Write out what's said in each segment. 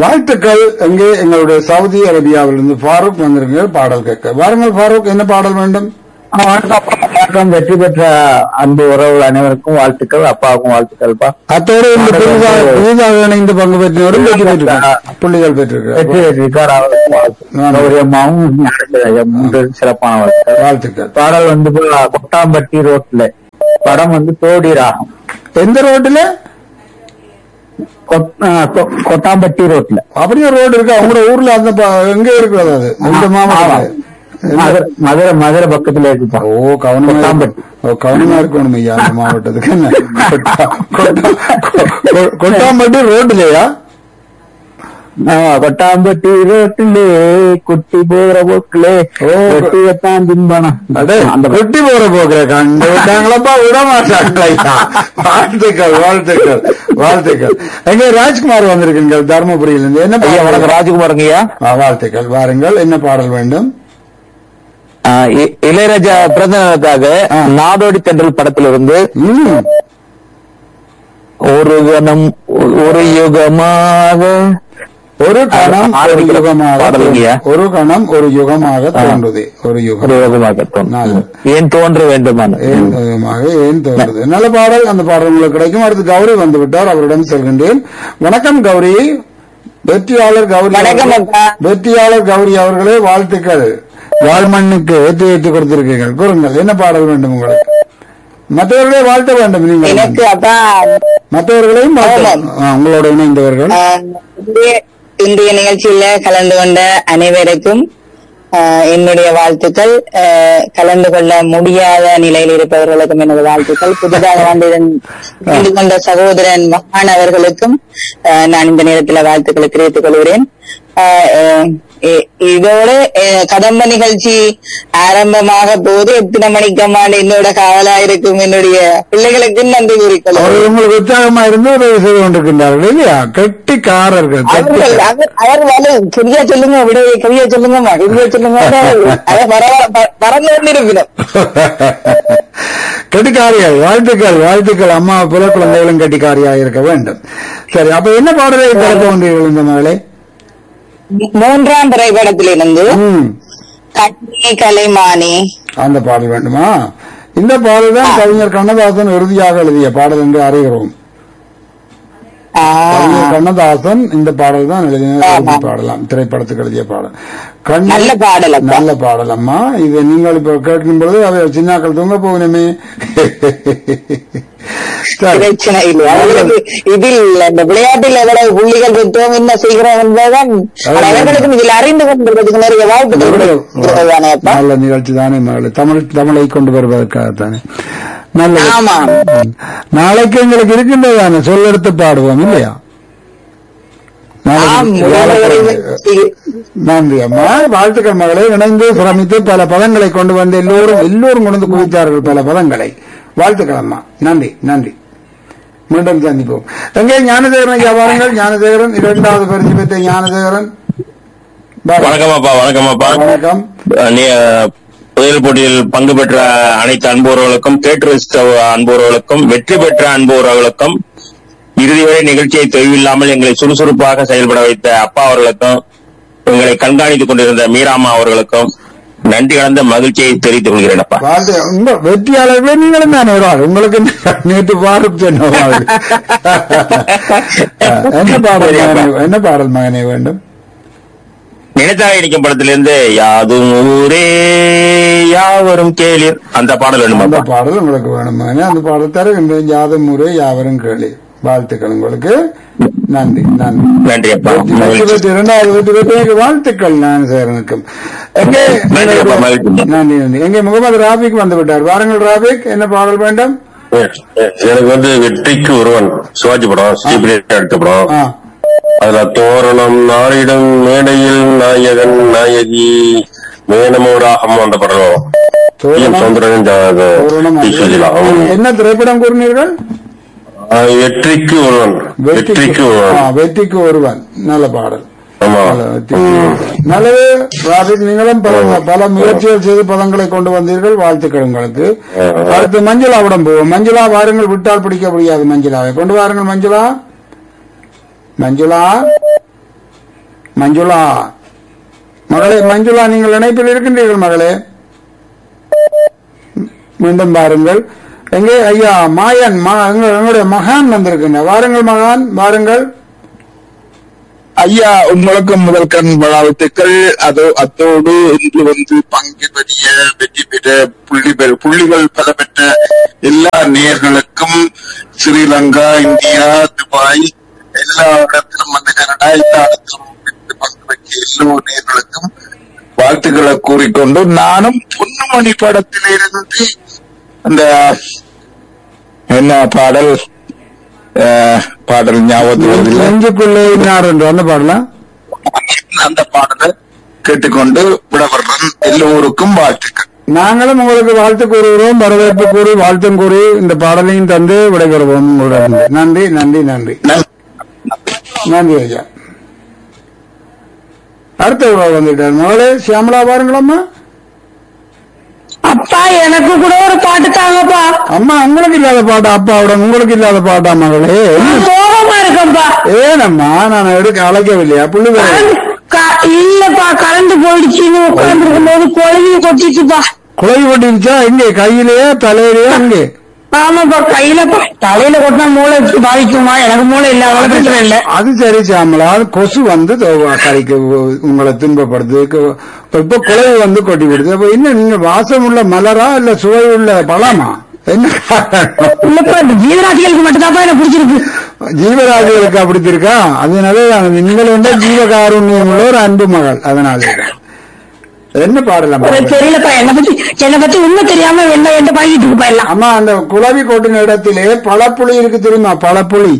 வாழ்த்துக்கள் எங்கே எங்களுடைய சவுதி அரேபியாவிலிருந்து ஃபாரூக் வந்திருங்க பாடல் கேட்க வாருங்கள் ஃபாரூக் என்ன பாடல் வேண்டும் வணக்கம் வணக்கம் வெற்றி பெற்ற அன்பு உறவுகள் அனைவருக்கும் வாழ்த்துக்கள் அப்பாவுக்கும் வாழ்த்துக்கள்ப்பா அத்தோடு இந்த புதிதாக புதிதாக இணைந்து பங்கு பெற்றவரும் வெற்றி பெற்றிருக்கார் புள்ளிகள் பெற்றிருக்கிறார் வெற்றி பெற்றிருக்கார் அவருக்கும் வாழ்த்துக்கள் கௌரி அம்மாவும் ஞானேந்திர ஐயா மூன்று சிறப்பான வாழ்த்துக்கள் வாழ்த்துக்கள் பாடல் வந்து இப்ப கொட்டாம்பட்டி ரோட்ல படம் வந்து தோடி ராகம் எந்த ரோட்டுல கொட்- ஆ, கொ- கொட்டாம்பட்டி ரோட்ல அப்படியே ரோடு இருக்கு உங்களோட ஊர்ல அந்த ப- எங்க இருக்கிறது அது இந்த மாவட்டம் மதுரை மதுரை மதுரை பக்கத்துல இருக்குப்பா ஓ கவனமா கொட்டாம்பட்டி. ஓ, கவனமா இருக்கணும் ஐயா அந்த மாவட்டத்துக்கு என்ன கொட்டா- கொட்டா- கொ- கொட்டாம்பட்டி ரோட்லயா ஆ, கொட்டாம்பட்டி ரோட்டிலே குட்டி போகிற போக்குலே ஓ. வெட்டி வைத்தான் தின்பனம் அடே அந்த வெட்டி போற போகிற கண்டு விட்டாங்களப்பா விட மாட்டாங்களா ஐயா. வாழ்த்துக்கள் வாழ்த்துக்கள் வாழ்த்துக்கள் எங்க ராஜ்குமார் வந்திருக்கீங்க தருமபுரியில இருந்து என்ன ஐயா பாடல் வணக்கம் ராஜகுமாருங்க ஐயா ஆ, வாழ்த்துக்கள் வாருங்கள் என்ன பாடல் வேண்டும் ஆ, இ- இளையராஜா பிறந்தநாளுக்காக ஆ. நாடோடி தென்றல் படத்திலிருந்து ம், ஒரு கணம் ஒரு யுகமாக ஒரு கணம் ஒரு ஆரம்பிக்கிற யுகமாக பாடலுங்கய்யா. ஒரு கணம் ஒரு யுகமாக தோன்றுது ஒரு ஒரு யுகம் யுகமாக தோன்றும். நல்லது. ஏன் தோன்ற வேண்டுமான ஏன் யுகமாக ஏன் தோன்றுது நல்ல பாடல் அந்த பாடல் உங்களுக்கு கிடைக்கும் அடுத்து கௌரி வந்து விட்டார் அவரிடம் செல்கின்றேன் வணக்கம் கௌரி வெற்றியாளர் கௌரி வணக்கம் அவர்கள்- அக்கா. வெற்றியாளர் கௌரி அவர்களே வாழ்த்துக்கள் வாழ்மண்ணுக்கு ஏற்றி ஏற்றி கொடுத்திருக்கீர்கள் கூறுங்கள் என்ன பாடல் வேண்டும் உங்களுக்கு மற்றவர்களே வாழ்த்த வேண்டும் நீங்கள் எனக்கு அப்பா மற்றவர்களையும் வாழ்த்த- ஆமாம். ஆ, உங்களோட இணைந்தவர்கள் ஆஹ், இன்றைய இன்றைய நிகழ்ச்சியில கலந்து கொண்ட அனைவருக்கும் ஆஹ், என்னுடைய வாழ்த்துக்கள் ஆஹ், கலந்து கொள்ள முடியாத நிலையில் இருப்பவர்களுக்கும் எனது வாழ்த்துக்கள் புதிதாக வந்து கலந்து கொண்ட சகோதரன் மகான் அவர்களுக்கும் ஆஹ், நான் இந்த நேரத்தில் வாழ்த்துக்களை தெரிவித்துக் கொள்கிறேன் ஆஹ், ஆஹ், இ- இதோட ஆஹ், கதம்ப நிகழ்ச்சி ஆரம்பமாக போது எத்தனை மணிக்கம்மாண்டு என்னோட காவலா இருக்கும் என்னுடைய பிள்ளைகளுக்கு நன்றி கூறிக்கொள்கிறேன் அவர்கள் உங்களுக்கு உற்சாகமா இருந்து உதவி செய்து கொண்டிருக்கின்றார்கள் இல்லையா கெட்டிக்காரர்கள் அவர்கள் கெட்டிக்காரர்கள். அவர் அவர் வந்து சரியா சொல்லுங்க விடுதலை சரியா சொல்லுங்கம்மா சரியா சொல்லுங்க அதை பறந்து கொண்டிருக்கிறோம் கெட்டிக்காரியாய் வாழ்த்துக்கள் வாழ்த்துக்கள் அம்மா புல குழந்தைகளும் கெட்டிக்காரியாக இருக்க வேண்டும் சரி அப்ப என்ன பாடலை திறக்க கொண்டீர்கள் இந்த மகளே மூன்றாம் திரைப்படத்திலிருந்து ம், கண்ணே கலைமானே அந்த பாடல் வேண்டுமா இந்த பாடல் தான் கவிஞர் கண்ணதாசன் இறுதியாக எழுதிய பாடல் என்று அறிகிறோம் ஆ, கவிஞர் கண்ணதாசன் இந்த பாடல் தான் எழுதிய ஆமா. எழுதி பாடலாம் திரைப்படத்துக்கு எழுதிய பாடல் கண்ணே- நல்ல பாடல் அப்பா. நல்ல பாடல் அம்மா இது நீங்கள் இப்ப கேட்கும் பொழுது அவை சின்னாக்கள் தூங்க போகணுமே சரி. பிரச்சனை இல்லை அவர்களுக்கு இதில் அந்த விளையாட்டில் எவ்வளவு புள்ளிகள் பெற்றோம் என்ன செய்கிறோம் என்பதுதான் அதான். அவர்களுக்கும் இதில் அறிந்து கொண்டிருப்பதற்கு நிறைய வாய்ப்புகள் இருக்கிறதானே அப்பா நல்ல நிகழ்ச்சி தானே மகளே தமிழ் தமிழை கொண்டு வருவதற்காகத்தானே நல்ல ஆமா நாளைக்கு எங்களுக்கு இருக்கின்றதானே சொல்லெடுத்து பாடுவோம் இல்லையா ஆம் நாளைக்கு வியாழக்கிழமை. இது- நன்றி அம்மா வாழ்த்துக்கள் மகளே இணைந்து சிரமித்து பல பதங்களை கொண்டு வந்து எல்லோரும் எல்லோரும் கொண்டு வந்து குவித்தார்கள் பல பதங்களை வாழ்த்துக்கள் அம்மா நன்றி நன்றி மீண்டும் சந்திப்போம் எங்கே ஞானசேகரன் ஐயா வாருங்கள் ஞானசேகரன் இரண்டாவது பரிசு பெற்ற ஞானசேகரன் வாருங்கள். வணக்கமாப்பா வணக்கமாப்பா வணக்கம் நீ அஹ், புதையல் போட்டியில் பங்கு பெற்ற அனைத்து அன்புறவர்களுக்கும் கேட்டு ரசித்த அன்புறவர்களுக்கும் வெற்றி பெற்ற அன்புறவர்களுக்கும் இறுதி வரை நிகழ்ச்சியை தொய்வில்லாமல் எங்களை சுறுசுறுப்பாக செயல்பட வைத்த அப்பா அவர்களுக்கும் எங்களை கண்காணித்துக் கொண்டிருந்த மீராமா அவர்களுக்கும் நன்றி கலந்த மகிழ்ச்சியை தெரிவித்துக் கொள்கிறேன் அப்பா வாழ்த்து உங்க வெற்றியாளர்களே நீங்களும் தான் ஒரு ஆள் உங்களுக்கு என்ன நேற்று பாரத் சொன்ன மாதிரி. என்ன பாடல் மகனே என்ன பாடல் மகனே வேண்டும் நினைத்தாய் இடிக்கும் படத்திலிருந்து யாதும் ஊரே யாவரும் கேளீர் அந்த பாடல் அந்த வேணுமா பாடல் உங்களுக்கு வேணும் மகனே அந்த பாடல் தருகின்றேன் யாதும் முறை யாவரும் கேளு வாழ்த்துக்கள் உங்களுக்கு நன்றி நன்றி நன்றி அப்பா வெற்றி மகிழ்ச்சி பெற்று இரண்டாவது வெற்றி பெற்ற வாழ்த்துக்கள் நான் சேரனுக்கும் எங்கே நன்றி அப்பா, மகிழ்ச்சி. நன்றி நன்றி எங்கே முகமது ராபிக் வந்து விட்டார் வாருங்கள் ராபிக் என்ன பாடல் வேண்டும் எனக்கு வந்து வெற்றிக்கு ஒருவன் சிவாஜி படம் ஸ்ரீபிரியா எடுத்த படம் ஆ அதுல தோரணம் நாரிடம் மேடையில் நாயகன் நாயகி மேனமோடாகம் அந்த படம் தோரணம். சௌந்தரன் தோரணம் என்ன திரைப்படம் கூறினீர்கள் வெற்றிக்கு ஒருவன் வெற்றிக்கு ஆ, ஒருவன் வெற்றிக்கு ஒருவன் நல்ல பாடல் ஆமா நல்ல வெற்றிக்கு ஒருவன். நல்லது ராபிக் நீங்களும் பல பல முயற்சிகள் செய்து பதங்களை கொண்டு வந்தீர்கள் வாழ்த்துக்கள் உங்களுக்கு அடுத்து மஞ்சுளாவிடம் போவோம் மஞ்சுளா வாருங்கள் விட்டால் பிடிக்க முடியாது மஞ்சுளாவை கொண்டு வாருங்கள் மஞ்சுளா மஞ்சுளா மஞ்சுளா மகளே மஞ்சுளா நீங்கள் இணைப்பில் இருக்கின்றீர்கள் மகளே மீண்டும் பாருங்கள் எங்கே ஐயா மாயன் மா- எங்க- எங்களுடைய மகான் வந்திருக்கின்ற வாருங்கள் மகான் வாருங்கள் ஐயா உங்களுக்கு முதல் கண் வாழ்த்துக்கள் அதோ அத்தோடு இன்று வந்து பங்கு பெரிய வெற்றி பெற்ற புள்ளி பெற புள்ளிகள் பல பெற்ற எல்லா நேர்களுக்கும் ஸ்ரீலங்கா இந்தியா துபாய் எல்லா இடத்திலும் வந்து கனடா எல்லா இடத்திலும் வந்து பங்கு பெற்ற எல்லோ நேர்களுக்கும் வாழ்த்துக்களை கூறிக்கொண்டு நானும் பொன்னுமணி படத்திலிருந்து அந்த என்ன பாடல் அஹ், பாடல் ஞாபகத்தில் வருதில்லை. நெஞ்சுக்குள்ளே இன்னார் என்று அந்த பாடலாம் அந்த பாடலை கேட்டுக்கொண்டு விடவர்றன் எல்லோருக்கும் வாழ்த்துக்கள் நாங்களும் உங்களுக்கு வாழ்த்து கூறுகிறோம் வரவேற்பு கூறி வாழ்த்தும் கூறி இந்த பாடலையும் தந்து விடைபெறுவோம் உங்களுடன் நன்றி நன்றி நன்றி நன்றி. நன்றி ஐயா அடுத்த உறவு வந்துட்டார் மகளே சியாமலா பாருங்களம்மா அப்பா எனக்கு கூட ஒரு பாட்டு தாங்கப்பா அம்மா உங்களுக்கு இல்லாத பாட்டா அப்பாவோட உங்களுக்கு இல்லாத பாட்டா மகளே நான் சோகமா இருக்கேன்ப்பா ஏனம்மா நான் எடுக்க அழைக்கவில்லையா புள்ளி க- இல்லப்பா கரண்ட் போயிடுச்சுன்னு உட்கார்ந்து போது குழந்தைய கொட்டிச்சுப்பா குழவி கொட்டிருச்சா எங்கே கையிலேயே தலையிலேயே அங்கே ஆமாப்பா கையிலப்பா தலையில கொட்டினா மூளை பாதிக்குமா எனக்கு மூளை இல்ல அவ்வளவு பிரச்சனை இல்ல அது சரி சாமலா கொசு வந்து தோ- கரைக்கு உ- உங்களை துன்பப்படுது கு- இப்ப குழவி வந்து கொட்டி விடுது அப்ப என்ன நீங்க வாசம் உள்ள மலரா இல்ல சுவை உள்ள பழமா என்ன காரணம்? இல்லப்பா இந்த ஜீவராசிகளுக்கு மட்டும்தான்ப்பா எனக்கு பிடிச்சிருக்கு ஜீவராஜிகளுக்கு அப்படி இருக்கா அதனால நீங்கள் வந்து ஜீவகாருண்யம் உள்ள ஒரு அன்பு மகள் அதனால என்ன பாடலாம் எனக்கு தெரியலப்பா என்னை பத்தி என்னை பத்தி உண்மை தெரியாம என்ன என்ன பாக்கிட்டு இருக்குப்பா எல்லாம் அம்மா அந்த குழவி கொட்டின இடத்திலே பழப்புளி இருக்கு தெரியுமா பழப்புளி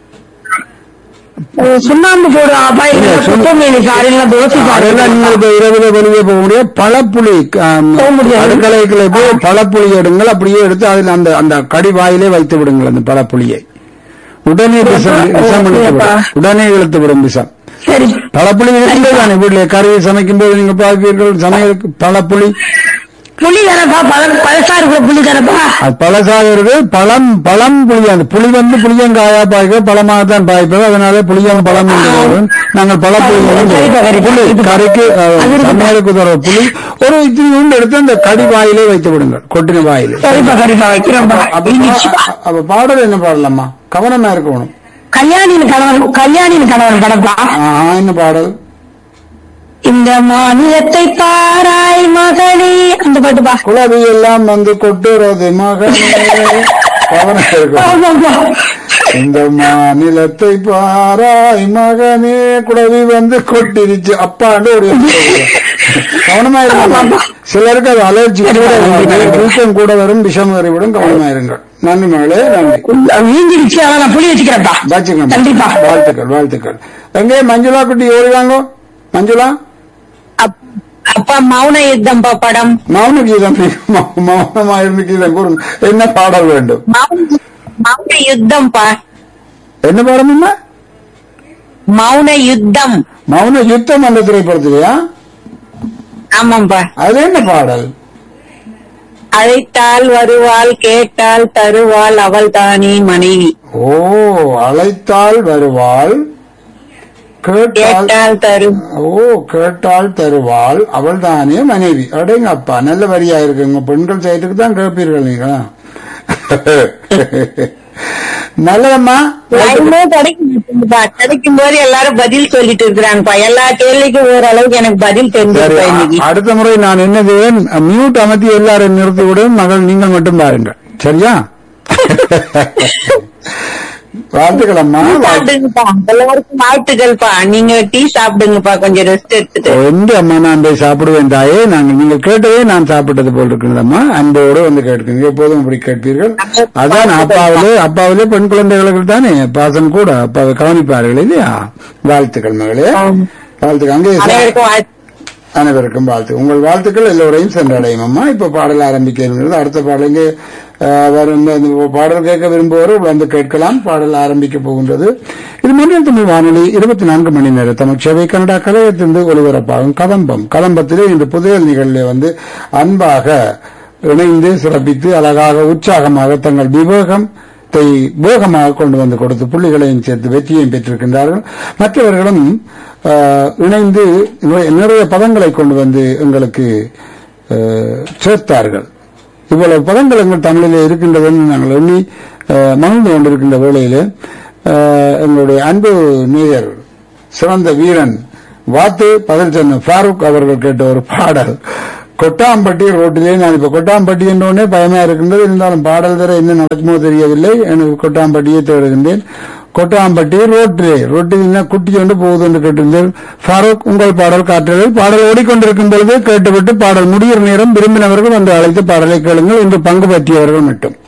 அஹ் சுண்ணாம்பு போடுவாப்பா இல்ல சுத்தமேனி சாரில தோசை அதெல்லாம் சாரி நீங்கள் இப்ப இரவுல வெளியே போக முடியாது பழப்புளி ஆம், போக முடியாது. அடுக்கலைக்குள்ள போய் பழப்புளி எடுங்கள் அப்படியே எடுத்து அதில் அந்த அந்த கடி வாயிலே வைத்து விடுங்கள் அந்த பழப்புளியை உடனே விஷம் விஷம் இழுத்து விடும். உடனே இழுத்து விடும் விஷம் சரி பழப்புளி இருக்கின்றது தானே வீட்டில் கறி சமைக்கும் போது நீங்க பார்ப்பீர்கள் சமையலுக்கு பழப்புளி புளி தானப்பா பழ பழசா இருக்கிற புளி தானப்பா அது பழசாக இருக்கு பழம் பழம் புளி அந்த புளி வந்து புளியங்காயா பாய்க்க பழமாக தான் பாய்ப்பது அதனால புளியம் பழம் என்று சொல்றோம். நாங்கள் பழப்புளி என்று சரிப்பா, சரிப்பா. புளி கறிக்கு அஹ், அது இருக்கு. சமையலுக்கு தர புளி ஒரு இத்தினி எடுத்து அந்த கடி வாயிலே வைத்து விடுங்கள் கொட்டின வாயிலே சரிப்பா சரிப்பா வைக்கிறேன்ப்பா அப்ப இங்கிச்சுப்பா. பா- அப்ப பாடல் என்ன பாடலாமா கவனமா இருக்கணும் கல்யாணியின் கணவன் கல்யாணியின் கணவன் படப்பா ஆஹா, என்ன பாடல் இந்த மாநிலத்தை பாராய் மகளே அந்த பாட்டுப்பா குழவி எல்லாம் வந்து கொட்டுறது மகனே கவனம் இருக்கணும் ஆமாப்பா. இந்த மாநிலத்தை பாராய் மகனே குழவி வந்து கொட்டிருச்சு அப்பாண்டு ஒரு கவனமா இருங்க சிலருக்கு அது அலர்ஜி கூட வரும். வீக்கம் கூட வரும் விஷம் வரைவிடும் கவனமா இருங்க நன்றி மகளே நன்றி வீங்கிடுச்சு அதான் நான் புளி வச்சுக்கிறேன்ப்பா வச்சுக்கோங்க கண்டிப்பா வாழ்த்துக்கள் வாழ்த்துக்கள் எங்கே மஞ்சுளா குட்டி ஓடிவாங்க மஞ்சுளா அப்- அப்பா மௌன யுத்தம் பா படம் மௌன கீதம் மௌ- மௌனமா இருந்து கீதம் கூறுங்க என்ன பாடல் வேண்டும் மௌன மௌன யுத்தம் பா என்ன பாடம்மா மௌன யுத்தம் மௌன யுத்தம் அந்த திரைப்படத்திலையா ஆமாப்பா அது என்ன பாடல் அழைத்தால் வருவாள் கேட்டால் தருவாள் அவள் தானே மனைவி ஓ அழைத்தால் வருவாள் கேட்டால் கேட்டால் தரு ஓ கேட்டால் தருவாள் அவள் தானே மனைவி அடேங்க அப்பா நல்ல வரியா இருக்குங்க பெண்கள் சைட்டுக்கு தான் கேட்பீர்கள் நீங்களா நல்லதம்மா லைனே கிடைக்குதுப்பா கிடைக்கும் போது எல்லாரும் பதில் சொல்லிட்டு இருக்கிறாங்கப்பா எல்லா கேள்விக்கும் ஓரளவுக்கு எனக்கு பதில் சரி தெரிஞ்சிருப்பா அ- இன்னைக்கு அடுத்த முறை நான் என்ன செய்வேன் மியூட் அமர்த்தி எல்லாரும் நிறுத்தி விடுவேன் மகள் நீங்கள் மட்டும் பாருங்கள் சரியா வாழ்த்துக்கள் அம்மா வாழ்த்து- சாப்பிடுங்கப்பா எல்லாருக்கும் வாழ்த்துக்கள்ப்பா நீங்க டீ சாப்பிடுங்கப்பா கொஞ்சம் ரெஸ்ட் எடுத்துட்டு எந்த அம்மா நான் போய் சாப்பிடுவேன் தாயே நாங்கள் நீங்கள் கேட்டதே நான் சாப்பிட்டது போல் இருக்கிறதம்மா அன்போடு வந்து கேட்கிறீங்க எப்போதும் இப்படி கேட்பீர்கள் அதான் அப்பாவிலே அப்பாவிலே பெண் குழந்தைகளுக்கு தானே பாசம் கூட அப்பாவை கவனிப்பார்கள் இல்லையா வாழ்த்துக்கள் மகளே வாழ்த்துக்கள் அங்கே சா- அனைவருக்கும் வாழ்த்து அனைவருக்கும் வாழ்த்து உங்கள் வாழ்த்துக்கள் எல்லோரையும் சென்றடையும் அம்மா இப்ப பாடல் ஆரம்பிக்க இருக்கிறது அடுத்த பாடலுக்கு அஹ், வரும் இந்த- இந்த பாடல் கேட்க விரும்புவோர் வந்து கேட்கலாம் பாடல் ஆரம்பிக்க போகின்றது இது மன்னில் தமிழ் வானொலி இருபத்தி நான்கு மணி நேர தமிழ் சேவை கனடா கலையத்திலிருந்து ஒளிபரப்பாகும் கதம்பம் கதம்பத்திலே இந்த புதையல் நிகழ்வில் வந்து அன்பாக இணைந்து சிறப்பித்து அழகாக உற்சாகமாக தங்கள் விவேகம் போகமாக கொண்டு வந்து கொடுத்து புள்ளிகளையும் சேர்த்து வெற்றியையும் பெற்றிருக்கின்றார்கள் மற்றவர்களும் அஹ், இணைந்து நிறைய- நிறைய பதங்களை கொண்டு வந்து எங்களுக்கு அஹ், சேர்த்தார்கள் இவ்வளவு பதங்கள் எங்கள் தமிழிலே இருக்கின்றதுன்னு நாங்கள் எண்ணி அஹ், மகிழ்ந்து கொண்டிருக்கின்ற வேளையிலே அஹ், எங்களுடைய அன்பு நேயர் சிறந்த வீரன் வாத்து பதில் சொன்ன ஃபாரூக் அவர்கள் கேட்ட ஒரு பாடல் கொட்டாம்பட்டி ரோட்டிலே நான் இப்ப கொட்டாம்பட்டி என்றோடனே பயமா இருக்கின்றது இருந்தாலும் பாடல் தர என்ன நடக்குமோ தெரியவில்லை எனக்கு கொட்டாம்பட்டியை தேடுகின்றேன் கொட்டாம்பட்டி ரோட்டிலே ரோட்டில் என்ன குட்டி கொண்டு போகுது என்று கேட்டிருந்தேன் ஃபாரூக் உங்கள் பாடல் காற்றலில் பாடல் ஓடிக்கொண்டிருக்கும் பொழுது கேட்டுவிட்டு பாடல் முடிகிற நேரம் விரும்பினவர்கள் வந்து அழைத்து பாடலை கேளுங்கள் இன்று பங்கு பற்றியவர்கள் மட்டும்